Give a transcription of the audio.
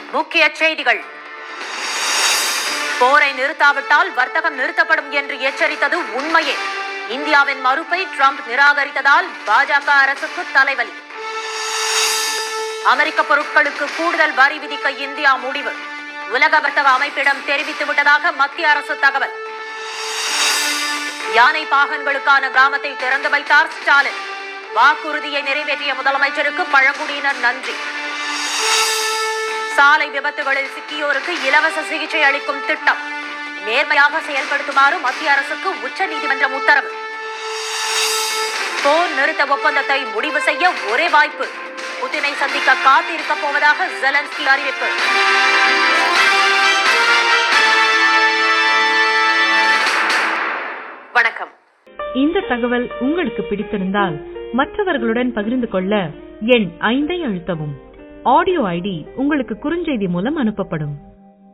முக்கிய செய்திகள் போரை நிறுத்தாவிட்டால் வர்த்தகம் நிறுத்தப்படும் என்று எச்சரித்தது உண்மையே இந்தியாவின் மறுப்பை ட்ரம்ப் நிராகரித்ததால் பாஜக அரசுக்கு தலைவலி அமெரிக்க பொருட்களுக்கு கூடுதல் வரி விதிக்க இந்தியா முடிவு உலக வர்த்தக அமைப்பிடம் தெரிவித்து விட்டதாக மத்திய அரசு தகவல் யானை பாகன்களுக்கான கிராமத்தை திறந்து வைத்தார் ஸ்டாலின் வாக்குறுதியை நிறைவேற்றிய முதலமைச்சருக்கு பழங்குடியினர் நன்றி சாலை விபத்துகளில் சிக்கியோருக்கு இலவச சிகிச்சை அளிக்கும் திட்டம் நேர்மையாக செயல்படுத்துமாறு மத்திய அரசுக்கு உச்சநீதிமன்றம் உத்தரவு போர் நிறுத்த ஒப்பந்தத்தை முடிவு செய்ய ஒரே வாய்ப்பு புதினை சந்திக்க காத்திருக்க போவதாக ஜெலன்ஸ்கி அறிவிப்பு வணக்கம் இந்த தகவல் உங்களுக்கு பிடித்திருந்தால் மற்றவர்களுடன் பகிர்ந்து கொள்ள எண் ஐந்தை அழுத்தவும் ஆடியோ ஐடி உங்களுக்கு குறுஞ்செய்தி மூலம் அனுப்பப்படும்